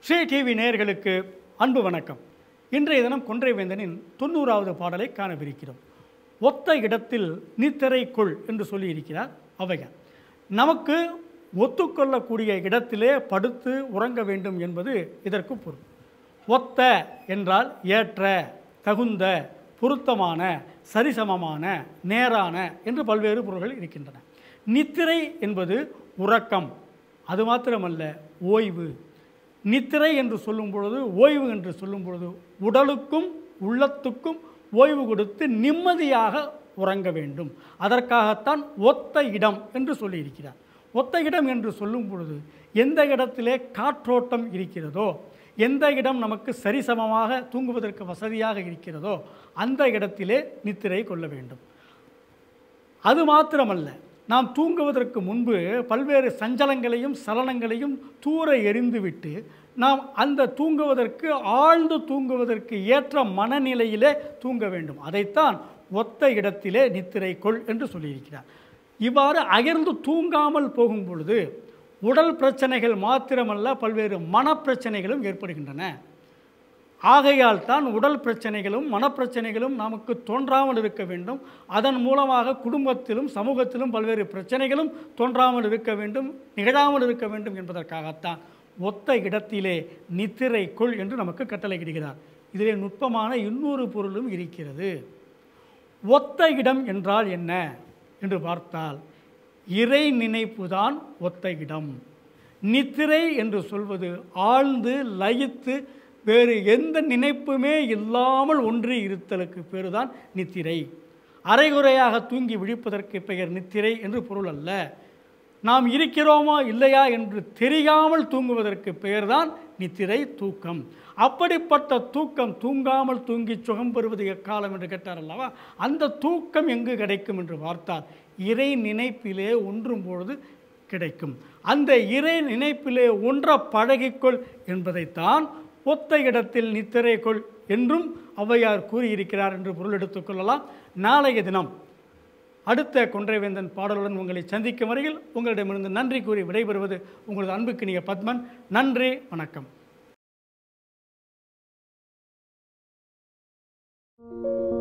Sri TV நேயர்களுக்கு அன்பு வணக்கம் இன்றைய தினம் கொன்றைவேந்தனின் தொண்ணூறாவது பாடலை காணவிருக்கிறோம் ஒத்த இடத்தில் நித்திரை கொள் என்று சொல்லியிருக்கிறார் ஔவையார் நமக்கு ஒத்துக்கொள்ளக்கூடிய இடத்திலே படுத்து உறங்க வேண்டும் என்பது இதற்கு பொருள் ஒத்த என்றால் ஏற்ற தகுந்த பொருத்தமான சரிசமமான நேரான என்று பல்வேறு பொருள்கள் இருக்கின்றன நித்திரை என்பது உறக்கம் அது மாத்திரமல்ல ஓய்வு நித்திரை என்று சொல்லும் பொழுது ஓய்வு என்று சொல்லும் பொழுது உடலுக்கும் உள்ளத்துக்கும் ஓய்வு கொடுத்து நிம்மதியாக உறங்க வேண்டும் அதற்காகத்தான் ஒத்த இடம் என்று சொல்லியிருக்கிறார் ஒத்த இடம் என்று சொல்லும் பொழுது எந்த இடத்திலே காற்றோட்டம் இருக்கிறதோ எந்த இடம் நமக்கு சரிசமமாக தூங்குவதற்கு வசதியாக இருக்கிறதோ அந்த இடத்திலே நித்திரை கொள்ள வேண்டும் அது மாத்திரமல்ல நாம் தூங்குவதற்கு முன்பு பல்வேறு சஞ்சலங்களையும் சலனங்களையும் தூர எறிந்துவிட்டு நாம் அந்த தூங்குவதற்கு ஆழ்ந்து தூங்குவதற்கு ஏற்ற மனநிலையிலே தூங்க வேண்டும் அதைத்தான் ஒத்த இடத்திலே நித்திரை கொள் என்று சொல்லியிருக்கிறார் இவ்வாறு அயர்ந்து தூங்காமல் போகும் பொழுது உடல் பிரச்சனைகள் மாத்திரமல்ல பல்வேறு மனப்பிரச்சனைகளும் ஏற்படுகின்றன ஆகையால் தான் உடல் பிரச்சனைகளும் மனப்பிரச்சனைகளும் நமக்கு தோன்றாமல் இருக்க வேண்டும் அதன் மூலமாக குடும்பத்திலும் சமூகத்திலும் பல்வேறு பிரச்சனைகளும் தோன்றாமல் இருக்க வேண்டும் நிகழாமல் இருக்க வேண்டும் என்பதற்காகத்தான் ஒத்த இடத்திலே நித்திரை கொள் என்று நமக்கு கட்டளையிடுகிறார் இதிலே நுட்பமான இன்னொரு பொருளும் இருக்கிறது ஒத்த இடம் என்றால் என்ன என்று பார்த்தால் இறை நினைப்புதான் ஒத்த இடம் நித்திரை என்று சொல்வது ஆழ்ந்து லயித்து வேறு எந்த நினைப்புமே இல்லாமல் ஒன்றி இருத்தலுக்கு பேர் தான் நித்திரை அரைகுறையாக தூங்கி விழிப்பதற்கு பெயர் நித்திரை என்று பொருள் அல்ல நாம் இருக்கிறோமா இல்லையா என்று தெரியாமல் தூங்குவதற்கு பெயர்தான் நித்திரை தூக்கம் அப்படிப்பட்ட தூக்கம் தூங்காமல் தூங்கி சுகம் பெறுவது எக்காலம் என்று கேட்டார் அல்லவா அந்த தூக்கம் எங்கு கிடைக்கும் என்று பார்த்தால் இறை நினைப்பிலே ஒன்றும் பொழுது கிடைக்கும் அந்த இறை நினைப்பிலே ஒன்ற பழகிக்கொள் என்பதைத்தான் ஒத்த இடத்தில் நித்திரை கொள் என்றும் ஔவையார் கூறியிருக்கிறார் என்று பொருள் எடுத்துக்கொள்ளலாம் நாளைய தினம் அடுத்த கொன்றைவேந்தன் பாடலுடன் உங்களை சந்திக்கும் வரையில் உங்களிடமிருந்து நன்றி கூறி விடைபெறுவது உங்களது அன்புக்கினிய பத்மன் நன்றி வணக்கம்